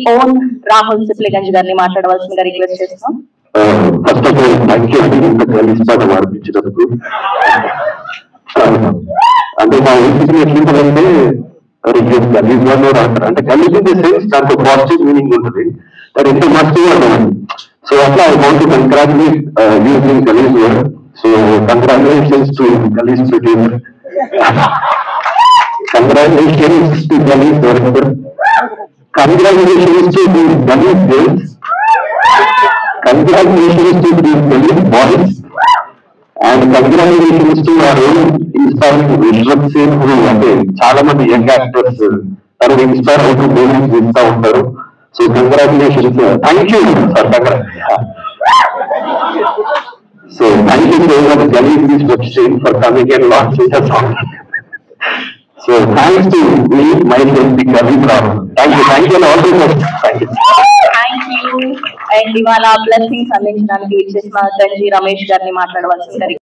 own Rahul Sipligunj గారిని మాట్లాడవలసిందిగా request చేస్తున్నాం first of all thank you అండి ఇంత కలిసి పాట మార్పించినందుకు అంటే మా ఊరికి ఎట్లుంటుందంటే గలీజ్ వన్ అంటారు అంటే గలీజ్ ఇన్ ది సెన్స్ దాంట్లో పాజిటివ్ మీనింగ్ ఉంటుంది అది ఎంత మస్తుగా ఉంటుంది సో అట్లా I want to congratulate using Galeez word so congratulations to Galeez producer congratulations to Galeez worker congratulations to the Galeez girls congratulations to the Delhi boys and congratulations to our own inspiring Vishwath Singh who అంటే చాలా మంది young actors తను inspire అవుతూ movies ఇస్తా ఉంటారు so congratulations thank you sir so thank you so much Gali this web stream for coming and launching the song so thanks to me my friend the Gali problem thank you thank you all the best thank you thank you and ఇవాళ blessings అందించడానికి ఇచ్చేసిన గంజి రమేష్ గారిని మాట్లాడవలసిందిగా